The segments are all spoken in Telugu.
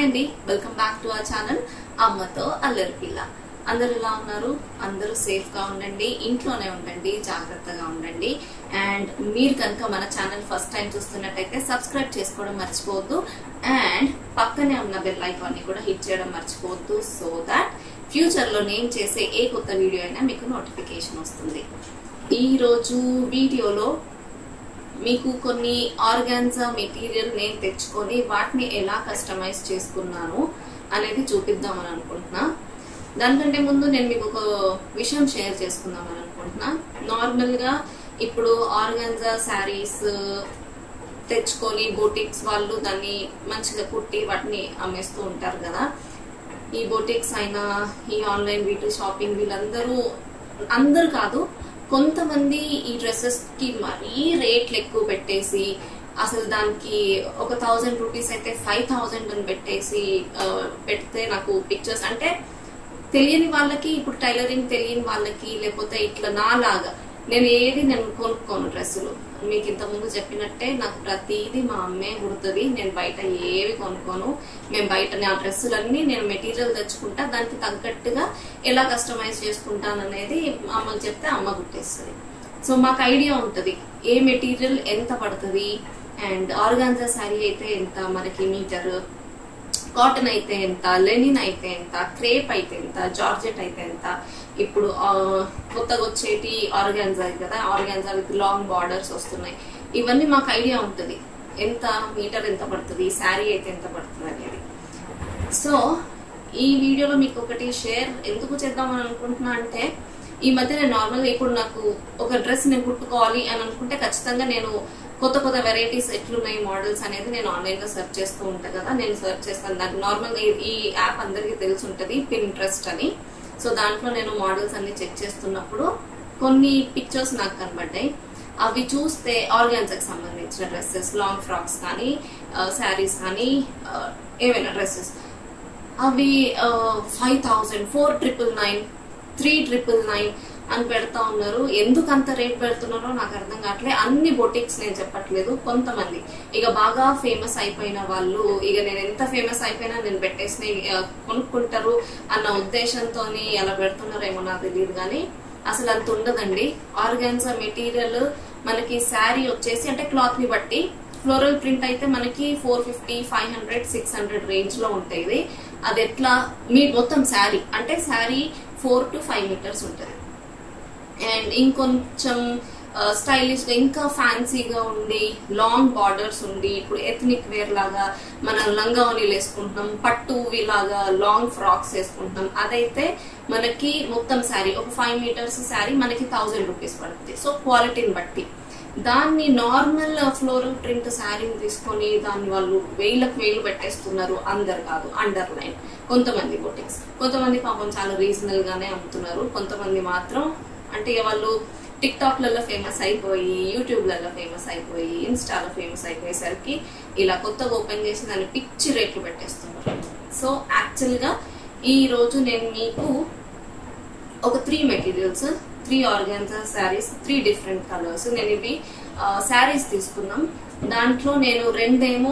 అండి welcome back to our channel అమ్మతో అల్లరి పిల్ల అందరు ఎలా ఉన్నారు అందరూ సేఫ్ గా ఉండండి ఇంట్లోనే ఉండండి జాగ్రత్తగా ఉండండి అండ్ మీరు కనుక మన ఛానల్ ఫస్ట్ టైం చూస్తున్నట్టయితే సబ్స్క్రైబ్ చేసుకోవడం మర్చిపోవద్దు అండ్ పక్కనే ఉన్న బెల్ ఐకాన్ ని కూడా హిట్ చేయడం మర్చిపోవద్దు సో దాట్ ఫ్యూచర్ లో నేను చేసే ఏ కొత్త వీడియో అయినా మీకు నోటిఫికేషన్ వస్తుంది ఈ రోజు వీడియోలో మీకు కొన్ని ఆర్గాన్జా మెటీరియల్ నేను తెచ్చుకొని వాటిని ఎలా కస్టమైజ్ చేసుకున్నాను అనేది చూపిద్దామని అనుకుంటున్నా దానికంటే ముందు నేను మీకు ఒక విషయం షేర్ చేసుకుందామని అనుకుంటున్నా నార్మల్ గా ఇప్పుడు ఆర్గాన్జా శారీస్ తెచ్చుకొని బోటిక్స్ వాళ్ళు దాన్ని మంచిగా కుట్టి వాటిని అమ్మేస్తూ ఉంటారు కదా ఈ బోటిక్స్ అయినా ఈ ఆన్లైన్ వీటి షాపింగ్ వీళ్ళందరూ అందరు కాదు కొంతమంది ఈ డ్రెస్సెస్ కి మరీ రేట్లు ఎక్కువ పెట్టేసి అసలు దానికి ఒక థౌజండ్ రూపీస్ అయితే ఫైవ్ థౌజండ్ అని పెట్టేసి ఆ, పెడితే నాకు పిక్చర్స్ అంటే తెలియని వాళ్ళకి ఇప్పుడు టైలరింగ్ తెలియని వాళ్ళకి లేకపోతే ఇట్లా నాలాగా నేను ఏది నేను కొనుక్కోను డ్రెస్సులు మీకు ఇంత ముందు చెప్పినట్టే నాకు ప్రతిదీ మా అమ్మే కుడుతుంది నేను బయట ఏవి కొనుక్కోను మేము బయట నా డ్రెస్సులన్నీ నేను మెటీరియల్ తెచ్చుకుంటా దానికి తగ్గట్టుగా ఎలా కస్టమైజ్ చేసుకుంటాను అనేది అమ్మకి చెప్తే అమ్మ కుట్టేస్తుంది సో మాకు ఐడియా ఉంటుంది ఏ మెటీరియల్ ఎంత పడుతుంది అండ్ ఆర్గాన్జా శారీ అయితే ఎంత మనకి మీటర్ కాటన్ అయితే ఎంత లెనిన్ అయితే ఎంత క్రేప్ అయితే ఎంత జార్జెట్ అయితే ఎంత ఇప్పుడు ఆ, కొత్తగా వచ్చేటి ఆర్గాన్జా కదా ఆర్గాన్జా విత్ లాంగ్ బార్డర్స్ వస్తున్నాయి ఇవన్నీ మాకు ఐడియా ఉంటుంది ఎంత మీటర్ ఎంత పడుతుంది శారీ అయితే ఎంత పడుతుంది అనేది సో ఈ వీడియోలో మీకు ఒకటి షేర్ ఎందుకు చేద్దామని అనుకుంటున్నా అంటే ఈ మధ్య నేను నార్మల్గా ఇప్పుడు నాకు ఒక డ్రెస్ నేను కుట్టుకోవాలి అని అనుకుంటే ఖచ్చితంగా నేను కొత్త కొత్త వెరైటీస్ ఎట్లున్నాయి మోడల్స్ అనేది నేను ఆన్లైన్ లో సెర్చ్ చేస్తూ ఉంటాను కదా నేను సెర్చ్ చేస్తాను నాకు నార్మల్ ఈ యాప్ అందరికీ తెలిసి ఉంటుంది పింట్రెస్ట్ అని సో దాంట్లో నేను మోడల్స్ అన్ని చెక్ చేస్తున్నప్పుడు కొన్ని పిక్చర్స్ నాకు కనబడ్డాయి అవి చూస్తే ఆర్గాన్స్కి సంబంధించిన డ్రెస్సెస్ లాంగ్ ఫ్రాక్స్ కానీ శారీస్ కానీ ఆ, ఏవైనా డ్రెస్సెస్ అవి five thousand four triple nine three triple nine అని పెడతా ఉన్నారు ఎందుకు అంత రేట్ పెడుతున్నారో నాకు అర్థం కావట్లే అన్ని బొటిక్స్ నేను చెప్పట్లేదు కొంతమంది ఇక బాగా ఫేమస్ అయిపోయిన వాళ్ళు ఇక నేను ఎంత ఫేమస్ అయిపోయినా నేను పెట్టేసి కొనుక్కుంటారు అన్న ఉద్దేశంతో ఎలా పెడుతున్నారేమో నాకు తెలియదు కానీ అసలు అంత ఉండదండి ఆర్గాన్సా మెటీరియల్ మనకి శారీ వచ్చేసి అంటే క్లాత్ ని బట్టి ఫ్లోరల్ ప్రింట్ అయితే మనకి four fifty five hundred six hundred range లో ఉంటుంది అది ఎట్లా మీ మొత్తం శారీ అంటే sari four to five metres ఉంటుంది అండ్ ఇంకొంచెం స్టైలిష్ గా ఇంకా ఫ్యాన్సీగా ఉండి లాంగ్ బార్డర్స్ ఉండి ఇప్పుడు ఎథనిక్ వేర్ లాగా మనం లంగావనీలు వేసుకుంటున్నాం పట్టు లాగా లాంగ్ ఫ్రాక్స్ వేసుకుంటున్నాం అదైతే మనకి మొత్తం శారీ ఒక ఫైవ్ మీటర్స్ శారీ మనకి థౌజండ్ రూపీస్ పడుతుంది సో క్వాలిటీని బట్టి దాన్ని నార్మల్ ఫ్లోరల్ ప్రింట్ శారీని తీసుకొని దాన్ని వాళ్ళు వేలకు వేలు పెట్టేస్తున్నారు అందరు కాదు అండర్ లైన్ కొంతమంది బొటిక్స్ కొంతమంది పాపం చాలా రీజనల్ గానే అమ్ముతున్నారు కొంతమంది మాత్రం అంటే ఇక వాళ్ళు టిక్ టాక్ లలో ఫేమస్ అయిపోయి యూట్యూబ్ లలో ఫేమస్ అయిపోయి ఇన్స్టాలో ఫేమస్ అయిపోయేసరికి ఇలా కొత్తగా ఓపెన్ చేసి దాన్ని పిచ్చి రేట్లు పెట్టేస్తున్నారు సో యాక్చువల్ గా ఈ రోజు నేను మీకు ఒక three materials three organza saris three different colours నేను ఇవి శారీస్ తీసుకున్నాం దాంట్లో నేను రెండేమో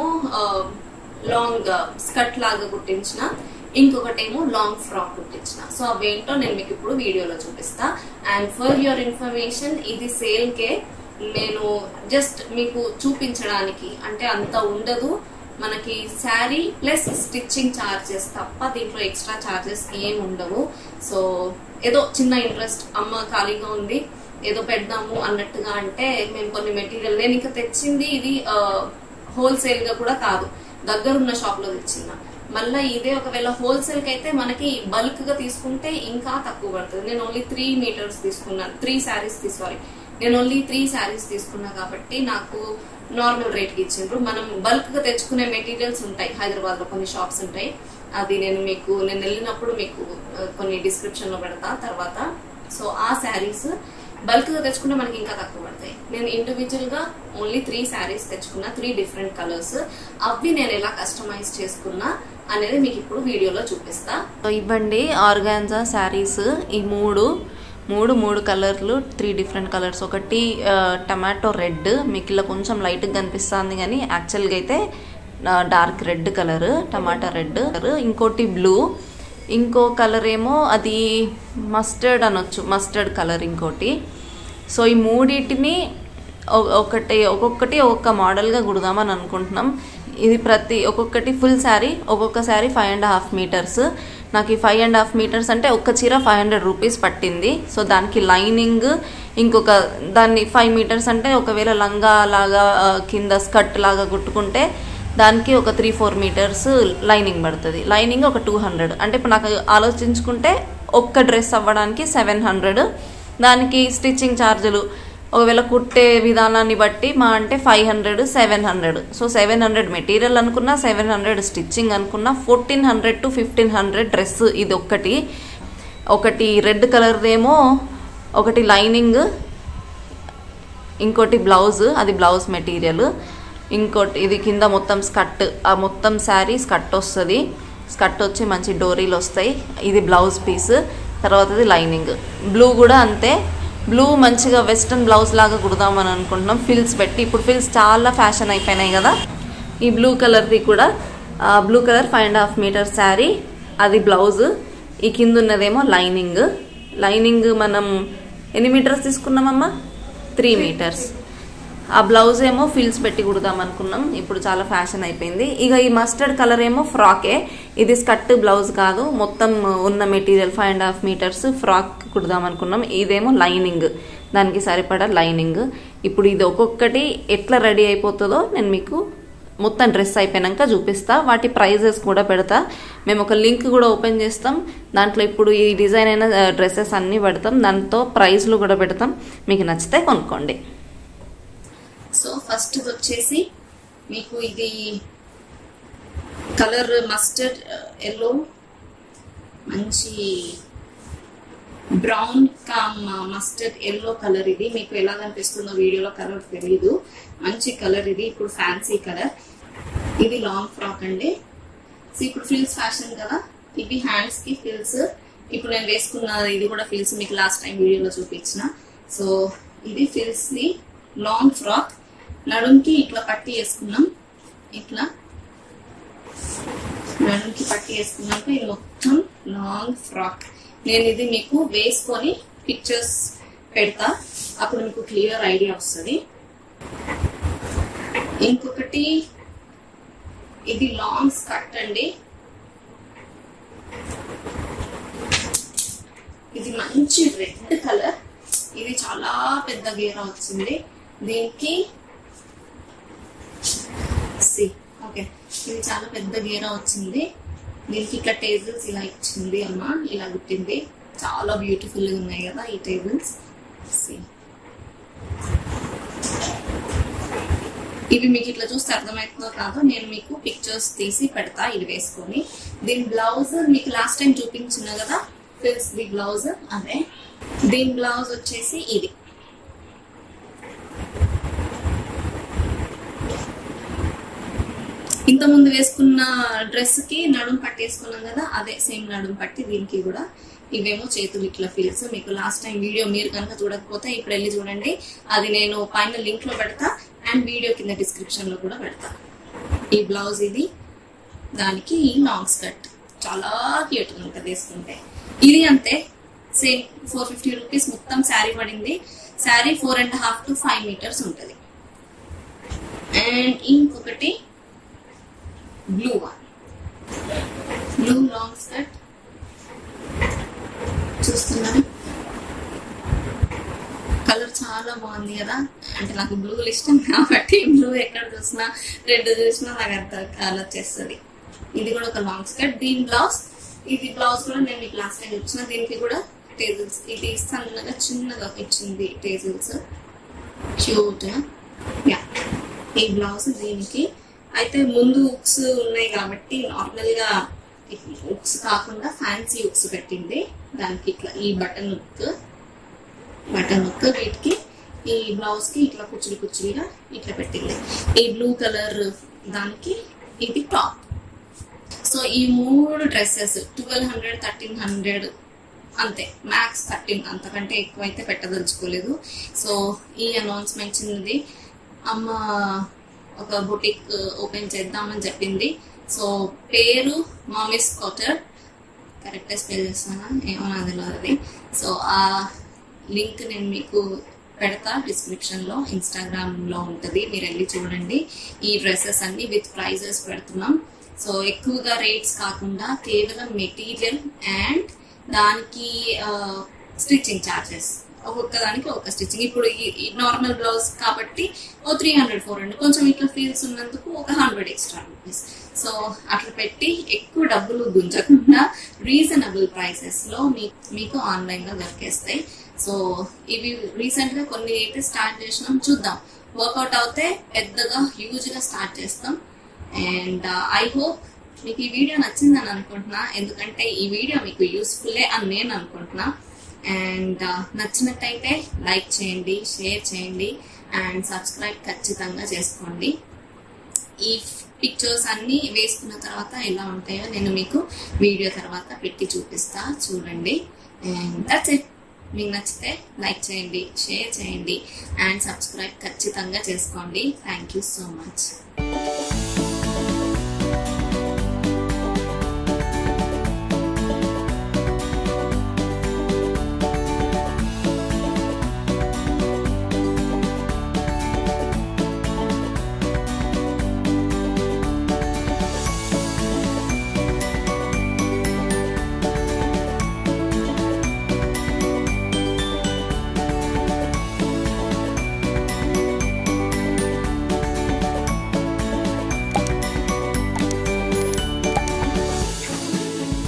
లాంగ్ స్కర్ట్ లాగా కుట్టించిన ఇంకొకటేమో లాంగ్ ఫ్రాక్ కుట్టించిన సో అవేంటో నేను మీకు ఇప్పుడు వీడియోలో చూపిస్తా అండ్ ఫర్ యువర్ ఇన్ఫర్మేషన్ ఇది సేల్ కే నేను జస్ట్ మీకు చూపించడానికి అంటే అంత ఉండదు మనకి శారీ ప్లస్ స్టిచ్చింగ్ చార్జెస్ తప్ప దీంట్లో ఎక్స్ట్రా చార్జెస్ ఏం ఉండవు సో ఏదో చిన్న ఇంట్రెస్ట్ అమ్మ ఖాళీగా ఉంది ఏదో పెడదాము అన్నట్టుగా అంటే మేము కొన్ని మెటీరియల్ నేను ఇంకా తెచ్చింది ఇది హోల్సేల్ గా కూడా కాదు దగ్గరున్న షాప్ లో తెచ్చిందా మళ్ళీ ఇదే ఒకవేళ హోల్సేల్ కి అయితే మనకి బల్క్ గా తీసుకుంటే ఇంకా తక్కువ పడుతుంది నేను ఓన్లీ త్రీ మీటర్స్ తీసుకున్నాను త్రీ శారీస్ సారీ నేను ఓన్లీ త్రీ శారీస్ తీసుకున్నా కాబట్టి నాకు నార్మల్ రేట్ కి ఇచ్చిండ్రు మనం బల్క్ గా తెచ్చుకునే మెటీరియల్స్ ఉంటాయి హైదరాబాద్ లో కొన్ని షాప్స్ ఉంటాయి అది నేను మీకు నేను వెళ్ళినప్పుడు మీకు ఆ, కొన్ని డిస్క్రిప్షన్ లో పెడతా తర్వాత సో ఆ శారీస్ బల్క్ గా తెచ్చుకుంటే మనకి ఇంకా తక్కువ పడతాయి నేను ఇండివిజువల్ గా ఓన్లీ త్రీ శారీస్ తెచ్చుకున్నా త్రీ డిఫరెంట్ కలర్స్ అవి నేను ఎలా కస్టమైజ్ చేసుకున్నా అనేది మీకు ఇప్పుడు వీడియోలో చూపిస్తా ఇవ్వండి ఆర్గాన్జా శారీస్ ఈ మూడు మూడు మూడు కలర్లు త్రీ డిఫరెంట్ కలర్స్ ఒకటి ఆ, టమాటో రెడ్ మీకు ఇలా కొంచెం లైట్గా కనిపిస్తుంది కానీ యాక్చువల్గా అయితే డార్క్ రెడ్ కలర్ టమాటా రెడ్ ఇంకోటి బ్లూ ఇంకో కలర్ ఏమో అది మస్టర్డ్ అనొచ్చు మస్టర్డ్ కలర్ ఇంకోటి సో ఈ మూడింటిని ఒ- ఒకటి ఒక్కొక్కటి ఒక్కొక్క మోడల్గా కుడదామని అనుకుంటున్నాం ఇది ప్రతి ఒక్కొక్కటి ఫుల్ శారీ ఒక్కొక్క sari five and half metres నాకు ఈ ఫైవ్ అండ్ హాఫ్ మీటర్స్ అంటే ఒక్క చీర ఫైవ్ హండ్రెడ్ రూపీస్ పట్టింది సో దానికి లైనింగ్ ఇంకొక దాన్ని ఫైవ్ మీటర్స్ అంటే ఒకవేళ లంగా లాగా ఆ, కింద స్కర్ట్ లాగా కుట్టుకుంటే దానికి ఒక త్రీ ఫోర్ మీటర్స్ లైనింగ్ పడుతుంది లైనింగ్ ఒక టూ హండ్రెడ్ అంటే ఇప్పుడు నాకు ఆలోచించుకుంటే ఒక్క డ్రెస్ అవ్వడానికి సెవెన్ హండ్రెడ్ దానికి స్టిచ్చింగ్ ఛార్జీలు ఒకవేళ కుట్టే విధానాన్ని బట్టి మా అంటే five hundred seven hundred so seven hundred material అనుకున్నా సెవెన్ హండ్రెడ్ స్టిచ్చింగ్ అనుకున్నా fourteen hundred to fifteen hundred dress ఇది ఒక్కటి ఒకటి రెడ్ కలర్దేమో ఒకటి లైనింగ్ ఇంకోటి బ్లౌజ్ అది బ్లౌజ్ మెటీరియల్ ఇంకోటి ఇది కింద మొత్తం స్కర్ట్ ఆ మొత్తం శారీ స్కర్ట్ వస్తుంది స్కర్ట్ వచ్చి మంచి డోరీలు వస్తాయి ఇది బ్లౌజ్ పీస్ తర్వాతది లైనింగ్ బ్లూ కూడా అంతే బ్లూ మంచిగా వెస్ట్రన్ బ్లౌజ్ లాగా కుడదామని అనుకుంటున్నాం ఫిల్స్ పెట్టి ఇప్పుడు ఫిల్స్ చాలా ఫ్యాషన్ అయిపోయినాయి కదా ఈ బ్లూ కలర్ది కూడా blue colour five and half metre sari అది బ్లౌజ్ ఈ కింద ఉన్నదేమో లైనింగ్ లైనింగ్ మనం ఎన్ని మీటర్స్ తీసుకున్నామమ్మా త్రీ మీటర్స్ ఆ బ్లౌజ్ ఏమో ఫిల్స్ పెట్టి కుడదాం అనుకున్నాం ఇప్పుడు చాలా ఫ్యాషన్ అయిపోయింది ఇక ఈ మస్టర్డ్ కలర్ ఏమో ఫ్రాకే ఇది స్కర్ట్ బ్లౌజ్ కాదు మొత్తం ఉన్న material five and half metres frock కుడదాం అనుకున్నాం ఇదేమో లైనింగ్ దానికి సరిపడా లైనింగ్ ఇప్పుడు ఇది ఒక్కొక్కటి ఎట్లా రెడీ అయిపోతుందో నేను మీకు మొత్తం డ్రెస్ అయిపోయాక చూపిస్తా వాటి ప్రైజెస్ కూడా పెడతా మేము ఒక లింక్ కూడా ఓపెన్ చేస్తాం దాంట్లో ఇప్పుడు ఈ డిజైన్ అయిన డ్రెస్సెస్ అన్నీ పెడతాం దాంతో ప్రైజ్లు కూడా పెడతాం మీకు నచ్చితే కొనుక్కోండి సో ఫస్ట్ వచ్చేసి మీకు ఇది కలర్ మస్టర్డ్ ఎల్లో మంచి brown cum mustard yellow colour ఇది మీకు ఎలా కనిపిస్తుందో వీడియోలో కలర్ తెలియదు మంచి కలర్ ఇది ఇప్పుడు ఫ్యాన్సీ కలర్ ఇది లాంగ్ ఫ్రాక్ అండి సో ఇప్పుడు ఫిల్స్ ఫ్యాషన్ కదా ఇవి హ్యాండ్స్ కి ఫిల్స్ ఇప్పుడు నేను వేసుకున్న ఇది కూడా ఫిల్స్ మీకు లాస్ట్ టైం వీడియోలో చూపించిన సో ఇది ఫిల్స్ ని లాంగ్ ఫ్రాక్ నడుంకి ఇట్లా పట్టి వేసుకున్నాం ఇట్లా నడుంకి పట్టి వేసుకున్నాక ఇది మొత్తం లాంగ్ ఫ్రాక్ నేను ఇది మీకు వేసుకొని పిక్చర్స్ పెడతా అప్పుడు మీకు క్లియర్ ఐడియా వస్తుంది ఇంకొకటి ఇది లాంగ్ స్కర్ట్ అండి ఇది మంచి రెడ్ కలర్ ఇది చాలా పెద్ద గేరా వచ్చింది దీనికి సి ఓకే ఇది చాలా పెద్ద గేరా వచ్చింది దీనికి ఇట్లా టేబుల్స్ ఇలా ఇచ్చింది అమ్మ ఇలా కుట్టింది చాలా బ్యూటిఫుల్ గా ఉన్నాయి కదా ఈ టేబుల్స్ సి ఇవి మీకు ఇట్లా చూస్తే అర్థమవుతుందో కాదో నేను మీకు పిక్చర్స్ తీసి పెడతా ఇది వేసుకొని దీని బ్లౌజ్ మీకు లాస్ట్ టైం చూపించిన కదా ఫిల్స్ ది బ్లౌజ్ అదే దీని బ్లౌజ్ వచ్చేసి ఇది ఇంత ముందు వేసుకున్న డ్రెస్ కి నడుం పట్టి వేసుకున్నాం కదా అదే సేమ్ నడుం పట్టి దీనికి కూడా ఇవేమో చేతులు ఇట్లా ఫీల్స్ మీకు లాస్ట్ టైం వీడియో మీరు కనుక చూడకపోతే ఇప్పుడు వెళ్ళి చూడండి అది నేను పైన లింక్ లో పెడతా అండ్ వీడియో కింద డిస్క్రిప్షన్ లో కూడా పెడతా ఈ బ్లౌజ్ ఇది దానికి ఈ లాంగ్ స్కర్ట్ చాలా క్యూట్ ఉంటుంది వేసుకుంటే ఇది అంతే సేమ్ ఫోర్ ఫిఫ్టీ రూపీస్ మొత్తం శారీ పడింది sari four and half to five metres ఉంటుంది అండ్ ఇంకొకటి blue one blue long skirt చూస్తున్నారు కలర్ చాలా బాగుంది కదా అంటే నాకు బ్లూ ఇష్టం కాబట్టి బ్లూ ఎక్కడ చూసినా రెడ్ చూసినా నాకు అంత కలర్ చేస్తుంది ఇది కూడా ఒక లాంగ్ స్కర్ట్ దీని బ్లౌజ్ ఇది బ్లౌజ్ కూడా నేను మీకు లాస్ట్ టైం ఇచ్చిన దీనికి కూడా టేజిల్స్ ఇది సన్నగా చిన్నగా ఇచ్చింది టేజిల్స్ క్యూట్ యా ఈ బ్లౌజ్ దీనికి అయితే ముందు ఉక్స్ ఉన్నాయి కాబట్టి నార్మల్ గా ఉక్స్ కాకుండా ఫ్యాన్సీ ఉక్స్ పెట్టింది దానికి ఇట్లా ఈ బటన్ ఉక్ బటన్ ఉక్ వీటికి ఈ బ్లౌజ్ కి ఇట్లా కుచ్చులు కుచ్చులుగా ఇట్లా పెట్టింది ఈ బ్లూ కలర్ దానికి ఇది టాప్ సో ఈ మూడు dresses twelve hundred thirteen hundred అంతే మ్యాక్స్ థర్టీన్ అంతకంటే ఎక్కువ అయితే పెట్టదలుచుకోలేదు సో ఈ అనౌన్స్మెంట్ చిన్నది అమ్మ ఒక బుటిక్ ఓపెన్ చేద్దామని చెప్పింది సో పేరు మామిస్ కాటర్ కరెక్ట్ స్పెల్ చేస్తానా ఏమో నాకు తెలియదు అది సో ఆ లింక్ నేను మీకు పెడతా డిస్క్రిప్షన్ లో ఇన్స్టాగ్రామ్ లో ఉంటది మీరు వెళ్ళి చూడండి ఈ డ్రెస్సెస్ అన్ని విత్ ప్రైజెస్ పెడుతున్నాం సో ఎక్కువగా రేట్స్ కాకుండా కేవలం మెటీరియల్ అండ్ దానికి స్టిచ్చింగ్ ఛార్జెస్ ఒక్కొక్క దానికి ఒక స్టిచ్చింగ్ ఇప్పుడు ఈ నార్మల్ బ్లౌజ్ కాబట్టి ఓ త్రీ హండ్రెడ్ ఫోర్ హండ్రెడ్ కొంచెం ఇట్లా ఫీల్స్ ఉన్నందుకు ఒక హండ్రెడ్ ఎక్స్ట్రా రూపీస్ సో అట్లా పెట్టి ఎక్కువ డబ్బులు గుంజకుండా రీజనబుల్ ప్రైసెస్ లో మీ మీకు ఆన్లైన్ లో దొరికేస్తాయి సో ఇవి రీసెంట్ గా కొన్ని అయితే స్టార్ట్ చేసినాం చూద్దాం వర్కౌట్ అవుతే పెద్దగా హ్యూజ్ గా స్టార్ట్ చేస్తాం అండ్ ఐ హోప్ మీకు ఈ వీడియో నచ్చిందని అనుకుంటున్నా ఎందుకంటే ఈ వీడియో మీకు యూస్ఫుల్లే అని నేను అనుకుంటున్నా అండ్ నచ్చినట్టయితే లైక్ చేయండి షేర్ చేయండి అండ్ సబ్స్క్రైబ్ ఖచ్చితంగా చేసుకోండి ఈ పిక్చర్స్ అన్ని వేసుకున్న తర్వాత ఎలా ఉంటాయో నేను మీకు వీడియో తర్వాత పెట్టి చూపిస్తా చూడండి అండ్ దట్స్ ఇట్ మీకు నచ్చితే లైక్ చేయండి షేర్ చేయండి అండ్ సబ్స్క్రైబ్ ఖచ్చితంగా చేసుకోండి థ్యాంక్ యూ సో మచ్